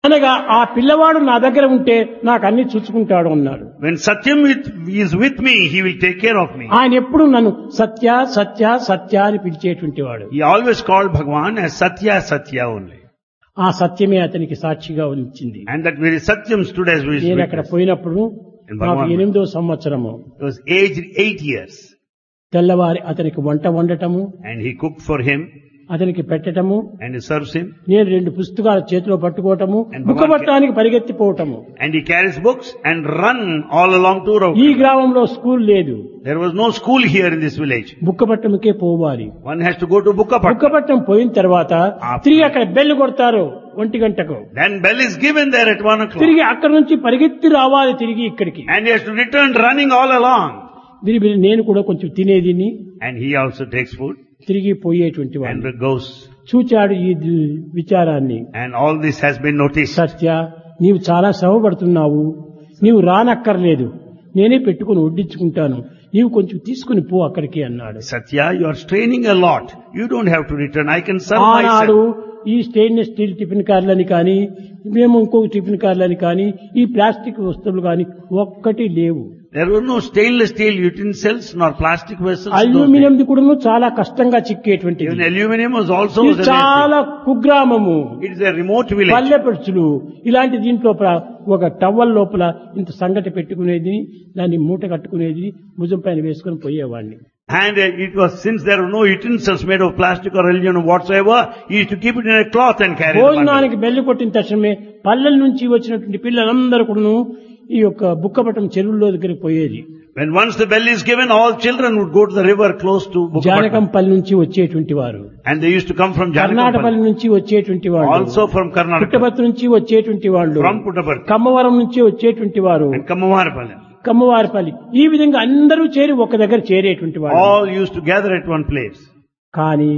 అనగా ఆ పిల్లవాడు నా దగ్గర ఉంటే నాకు అన్ని చూసుకుంటాడు అన్నాడు When Satyam with, is with me, he will take care of me. ఆయన ఎప్పుడు నన్ను సత్య సత్య సత్య అని పిలిచేటువంటి వాడు He always called Bhagwan as Satya Satya only. ఆ సత్యమే అతనికి సాక్షిగా ఉంచింది And that very Satyam stood as his నేను అక్కడ witness. పోయినప్పుడు In నాకు Bhagwan. ఎనిమిదో సంవత్సరము He was aged eight years. తెల్లవారి అతనికి వంట వండటము And he cooked for him అతనికి పెట్టటము and he serves him. నేను రెండు పుస్తకాలు చేతిలో పట్టుకోవటము And బుక్క Bhagwan- పట్టడానికి పరిగెత్తిపోవటము And he carries books and run all along to Raut. ఈ గ్రామంలో స్కూల్ లేదు There was no school here in this village. బుక్కపట్టంకే పోవాలి One has to go to Bukkapat. బుక్కపట్టం పోయిన తర్వాత After- తిరిగి అక్కడ బెల్ కొడతారు ఒంటి గంటకు Then bell is given there at one o'clock. తిరిగి అక్కడ నుంచి పరిగెత్తి రావాలి తిరిగి ఇక్కడికి And he has to return running all along. తిరిగి నేను కూడా కొంచెం తినేదిని And he also takes food తిరిగి పోయేటువంటి వాడిని and goes. చూచాడు ఈ ది- విచారాన్ని And all this has been noticed. సత్య నీవు చాలా శ్రమపడుతున్నావు నీవు రానక్కర్లేదు నేనే పెట్టుకుని వడ్డించుకుంటాను నీవు కొంచెం తీసుకుని పో అక్కడికి అన్నాడు Satya, you are straining a lot. You don't have to return. I can serve ఆనాడు myself. ఈ స్టెయిన్లెస్ స్టీల్ టిఫిన్ కార్లని కానీ మేము ఇంకొక టిఫిన్ కార్లని కానీ ఈ ప్లాస్టిక్ వస్తువులు కానీ ఒక్కటి లేవు There were no stainless steel utensils nor plastic vessels. in those days. Aluminium కూడా చాలా కష్టంగా చిక్కేటువంటిది Even aluminum was also ఇది was an చాలా కుగ్రామము issue. It is a remote village. పల్లె పెడుచులు ఇలాంటి దీంట్లో ప్ర- ఒక టవల్ లోపల ఇంత సంగటి పెట్టుకునేది దాన్ని మూట కట్టుకునేది భుజం పైన వేసుకుని పోయేవాడిని And uh, it was, since there were no utensils made of plastic or aluminum whatsoever, he used to keep it in a cloth and carry the bundle. భోజనానికి బెల్లి కొట్టిన తక్షణమే పల్లెల నుంచి వచ్చినటువంటి పిల్లలందరూ కూడాను ఈ యొక్క బుక్కపట్టం చెరువుల్లో దగ్గరికి పోయేది When once the bell is given, all children would go to the river close to Bukkapatam. జానకంపల్లి నుంచి వచ్చేటువంటి వారు And they used to come from కర్ణాటకపల్లి Janakampally. నుంచి వచ్చేటువంటి వాళ్ళు Also from Karnataka. పుట్టపర్తి నుంచి వచ్చేటువంటి వాళ్ళు From Puttaparthi. కమ్మవరం నుంచి వచ్చేటువంటి వారు And Kamavarapalli. కమ్మవారిపల్లి ఈ విధంగా అందరూ చేరి ఒక దగ్గర చేరేటువంటి వాళ్ళు All used to gather at one place. కానీ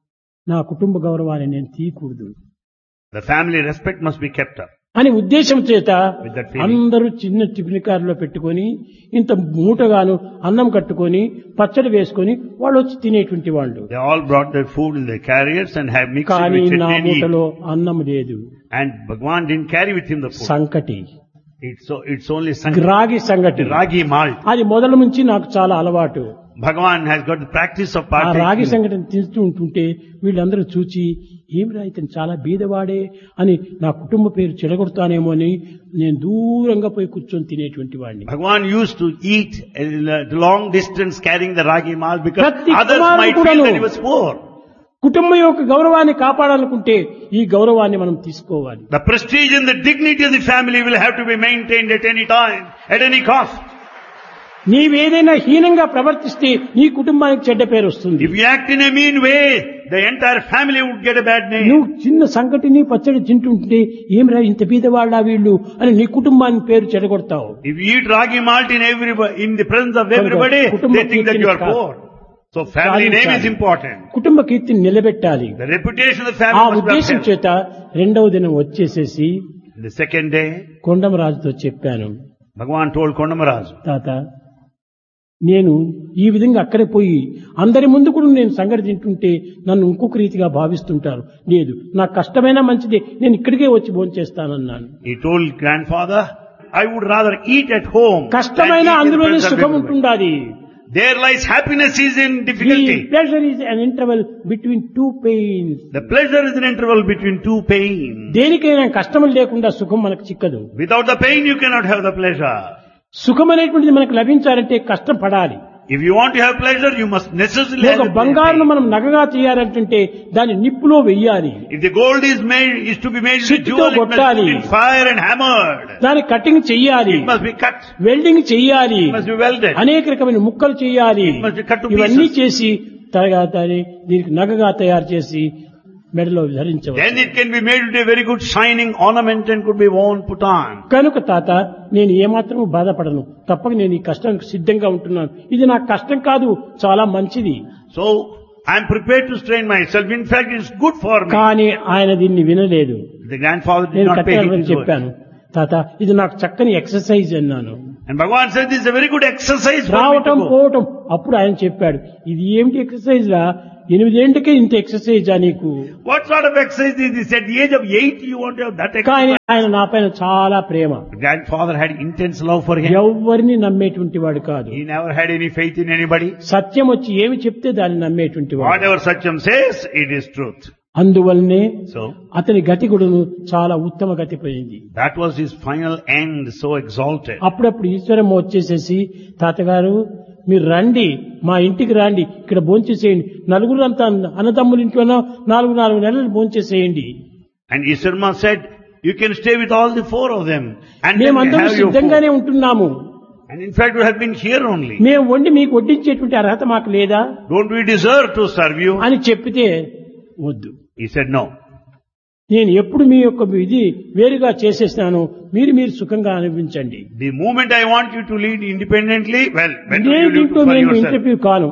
నా కుటుంబ గౌరవాన్ని నేను తీయకూడదు The family respect must be kept up. అని ఉద్దేశం చేత With that feeling. అందరూ చిన్న టిఫిన్ కారులో పెట్టుకొని ఇంత మూటగాను అన్నం కట్టుకొని పచ్చడి వేసుకొని వాళ్ళు వచ్చి తినేటువంటి వాళ్ళు They all brought their food in their carriers and have mixed it కానీ with నా chutney and eat. మూటలో అన్నం లేదు And Bhagwan didn't carry with him the food. Sankati It's, so, it's only Sankara. రాగి సంగటి Ragi malt. అది మొదల నుంచి నాకు చాలా అలవాటు Bhagavan has got the practice of ఆ రాగి partaking. సంగటిని తింటూ ఉంటుంటే వీళ్ళందరూ చూచి ఏమిరా ఇతను చాలా బీదవాడే అని నా కుటుంబ పేరు చెడగొడతానేమో అని నేను దూరంగా పోయి కూర్చొని తినేటువంటి వాడిని Bhagavan used to eat a l- long distance carrying the ragi malt because ప్రతి others కుమారుడు might feel కూడాను that he was poor. కుటుంబం యొక్క గౌరవాన్ని కాపాడాలనుకుంటే ఈ గౌరవాన్ని మనం తీసుకోవాలి The prestige and the dignity of the family will have to be maintained at any time, at any cost. నీవేదైనా హీనంగా ప్రవర్తిస్తే నీ కుటుంబానికి చెడ్డ పేరు వస్తుంది If you act in a mean way, the entire family would get a bad name. నువ్వు చిన్న సంకటిని పచ్చడి తింటుంటే ఏమిరా ఇంత బీదవాళ్ళ వీళ్ళు అని నీ కుటుంబానికి పేరు చెడగొడతావు If you eat ragi malt in everybody, in the presence of everybody, కుటుంబ they think that you are కీర్తిని poor. So family name is సాధించాలి. important. కుటుంబ కీర్తిని నిలబెట్టాలి The reputation of the ఆ family must be ఉద్దేశం upheld. చేత రెండవ దినం వచ్చేసేసి The second day, కొండమరాజుతో చెప్పాను Bhagavan told Kondamaraj, తాత నేను ఈ విధంగా అక్కడే పోయి అందరి ముందు కూడా నేను సంగతి తింటుంటే నన్ను ఇంకొక రీతిగా భావిస్తుంటారు లేదు నాకు కష్టమైనా మంచిదే నేను ఇక్కడికే వచ్చి భోంచేస్తానన్నాను he told grandfather, I would rather eat at home. than కష్టమైన eat in the అందులోనే presence of సుఖం everybody. ఉంటుండాలి There lies happiness is in ఈ difficulty. Pleasure is an interval between two pains The pleasure is an interval between two pains. దేనికైనా కష్టం లేకుండా సుఖం మనకు చిక్కదు Without the pain, you cannot have the pleasure. సుఖం అనేటువంటిది మనకు లభించాలంటే కష్టం పడాలి If you want to have pleasure, you must necessarily have ఒక the బంగారును pain. మనం నగగా చేయాలంటే దాన్ని నిప్పులో వెయ్యాలి If the gold is made, is to be made into చిట్టుతో jewel, it must కొట్టాలి. be in fire and hammered. దాన్ని కటింగ్ చెయ్యాలి It must be cut. Welding చెయ్యాలి It must be welded. అనేక రకమైన ముక్కలు చేయాలి It must be cut to ఇవన్నీ pieces. చేసి తర్వాత దీనికి నగగా తయారు చేసి మెడలో ధరించవచ్చు Then it can be made into a very good shining ornament and could be worn, put on. కనుక తాత నేను ఏమాత్రం బాధపడను తప్పక నేను ఈ కష్టానికి సిద్ధంగా ఉంటున్నాను ఇది నాకు కష్టం కాదు చాలా మంచిది So, I am prepared to strain myself. In fact, it's good for me. కానీ ఆయన దీన్ని వినలేదు The grandfather did నేను not pay కట్టాలని heed to it. చెప్పాను తాత ఇది నాకు చక్కని ఎక్సర్సైజ్ అన్నాను And Bhagavan said this is a very good exercise for me to రావటం go. పోవటం అప్పుడు ఆయన చెప్పాడు ఇది ఏమిటి ఎక్సర్సైజ్ రా ఎనిమిదేంటికే ఇంత ఎక్సర్సైజా నీకు What sort of exercise is this? At the age of eight you want to have that కానీ exercise? ఆయన నా పైన చాలా ప్రేమ Grandfather had intense love for him. ఎవరిని నమ్మేటువంటి వాడు కాదు He never had any faith in anybody. సత్యం వచ్చి ఏమి చెప్తే దాన్ని నమ్మేటువంటి వాడు Whatever Satyam says, it is truth. అందువల్లనే So, అతని గతి కూడాను చాలా ఉత్తమ గతి పోయింది that was his final end, so exalted. అప్పుడప్పుడు ఈశ్వరమ్మ వచ్చేసేసి తాతగారు మీరు రండి మా ఇంటికి రండి ఇక్కడ భోంచేసేయండి నలుగురు అంతా అన్నదమ్ముల ఇంట్లోనో నాలుగు నాలుగు నెలలు భోంచేసేయండి And Isarma said, you can stay with all the four of them. And then మేమందరూ have your food. సిద్ధంగానే ఉంటున్నాము And in fact, we have been here only. మేము వండి మీకు వడ్డించేటువంటి అర్హత మాకు లేదా Don't we deserve to serve you? అని చెప్పితే వద్దు He said, no. నేను ఎప్పుడు మీ యొక్క ఇది వేరుగా చేసేసినాను మీరు మీరు సుఖంగా అనిపించండి The moment I want you to lead independently, well, better నేను you live దీంట్లో for నేను yourself. ఇంటర్వ్యూ కాను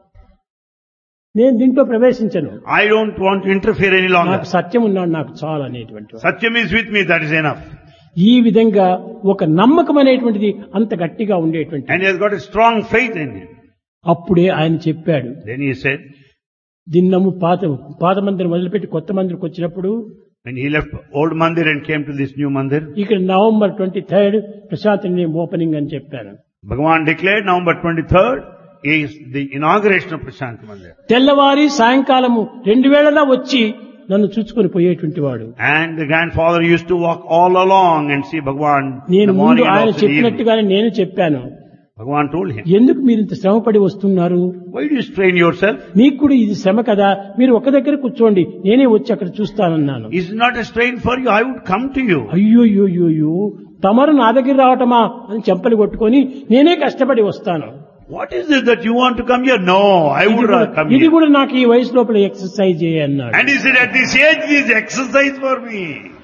నేను దీంట్లో ప్రవేశించను I don't want to interfere any longer. నాకు సత్యం ఉన్నాడు నాకు చాలు అనేటువంటి వాడు. Satyam is with me, that is enough. ఈ విధంగా ఒక నమ్మకం అనేటువంటిది అంత గట్టిగా ఉండేటువంటి And he has got a strong faith in him. అప్పుడే ఆయన చెప్పాడు Then he said, దిన్నము పాత పాత మందిరం వదిలిపెట్టి కొత్త మందిరికి వచ్చినప్పుడు when he left old mandir and came to this new mandir, ఇక్కడ November twenty third Prasanthi Nilayam opening అని చెప్పాను Bhagavan declared November 23rd is the inauguration of Prashant Mandir. తెల్లవారి సాయంకాలము రెండు వేళలా వచ్చి నన్ను చూసుకొని పోయేటువంటి వాడు And the grandfather used to walk all along and see Bhagavan in నేను the ముందు morning and ఆయన also in the evening. చెప్పినట్టుగానే నేను చెప్పాను Bhagavan told him, ఎందుకు మీరు ఇంత శ్రమపడి వస్తున్నారు why do you strain yourself? మీకు కూడా ఇది శ్రమ కదా మీరు ఒక దగ్గర కూర్చోండి నేనే వచ్చి అక్కడ చూస్తానన్నాను It's not a strain for you. I would come to you. అయ్యో అయ్యో అయ్యో, అయ్యో తమరు నా దగ్గర రావటమా అని చెంపలు కొట్టుకొని నేనే కష్టపడి వస్తాను What is it that you want to come here? No, I ఇది would కూడా- rather come ఇది here. కూడా నాకు ఈ వయసు లోపల ఎక్సర్సైజ్ చేయ అన్నాడు And he said, at this age, this is exercise for me.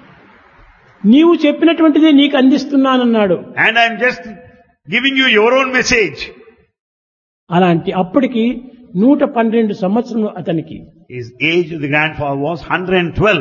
నీవు చెప్పినటువంటిదే నీకు అందిస్తున్నానన్నాడు And I'm just giving you your own message. అలాంటి అప్పటికి నూట పన్నెండు సంవత్సరం అతనికి His age of the grandfather was 112.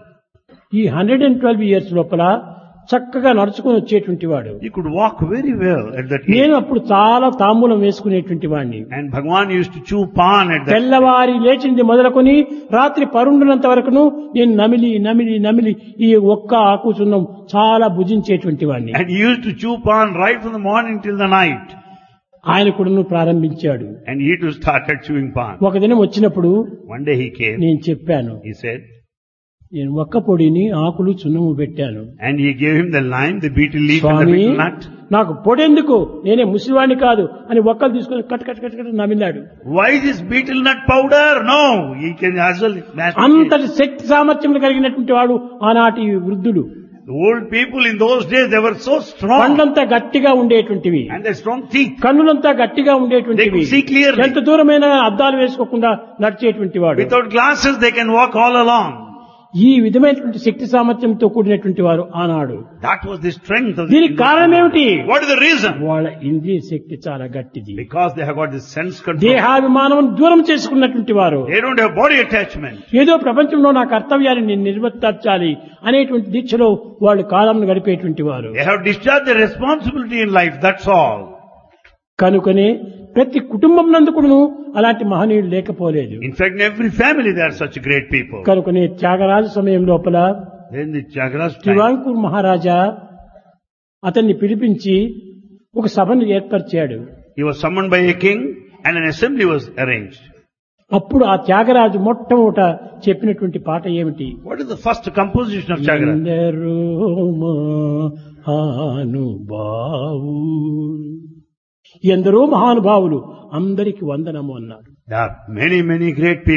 ఈ హండ్రెడ్ అండ్ ట్వెల్వ్ ఇయర్స్ లోపల చక్కగా నడుచుకొని వచ్చేటువంటి వాడు He could walk very well at that age. నేను అప్పుడు చాలా తాంబూలం వేసుకునేటువంటి వాడిని And Bhagwan used to chew pan at that తెల్లవారి లేచింది మొదలుకొని రాత్రి పరుండునంత వరకును నేను నమిలి నమిలి నమిలి ఈ ఒక్క ఆకుచున్నం చాలా భుజించేటువంటి వాడిని And he used to chew pan right from the morning till the night. ఆయన కూడా ప్రారంభించాడు And he too started chewing pan. ఒక దినం వచ్చినప్పుడు One day he came, నేను చెప్పాను he said, నేను ఒక్క పొడిని ఆకులు చున్నము పెట్టాను and he gave him the lime, the betel leaf and the Swamy betel nut. నాకు పొడెందుకు నేనే ముసలివాణ్ణి కాదు అని ఒక్కలు తీసుకొని కట్ కట్ కట్ కట్ నమిలాడు Why this betel nut powder? No, he can as well masticate. అంతటి శక్తి సామర్థ్యం కలిగినటువంటి వాడు ఆనాటి వృద్ధులు The old people in those days, they were so strong. పండ్లంతా గట్టిగా ఉండేటువంటివి And they strong teeth. కన్నులంతా గట్టిగా ఉండేటువంటివి They could see clearly. ఎంత దూరమైన అద్దాలు వేసుకోకుండా నడిచేటువంటి వాడు Without glasses, they can walk all along. ఈ విధమైనటువంటి శక్తి సామర్థ్యంతో కూడినటువంటి వారు ఆనాడు That was the strength of the దీనికి కారణం ఏమిటి What is the reason? వాళ్ళ ఇంద్రియ శక్తి చాలా గట్టిది Because they have got this sense control. దేహాభిమానం దూరం చేసుకున్నటువంటి వారు They don't have body attachment. ఏదో ప్రపంచంలో నా కర్తవ్యాన్ని నేను నిర్వర్తించాలి అనేటువంటి దీక్షలో వాళ్ళు కాలం గడిపేటువంటి వారు They have discharged their responsibility in life, that's all. కనుకనే ప్రతి కుటుంబం నందుకును అలాంటి మహనీయులు లేకపోలేదు In fact, in every family there are such great people. కనుకనే త్యాగరాజు సమయం లోపల Then the Chagras time, త్రివాంకూర్ మహారాజా అతన్ని పిలిపించి ఒక సభను ఏర్పరిచాడు he was summoned by a king and an assembly was arranged. అప్పుడు ఆ త్యాగరాజు మొట్టమొదట చెప్పినటువంటి పాట ఏమిటి What is the first composition of Chagras? ఎందరో మహానుభావు ఎందరో మహానుభావులు అందరికి వందనము అన్నాడు There are many, many great people.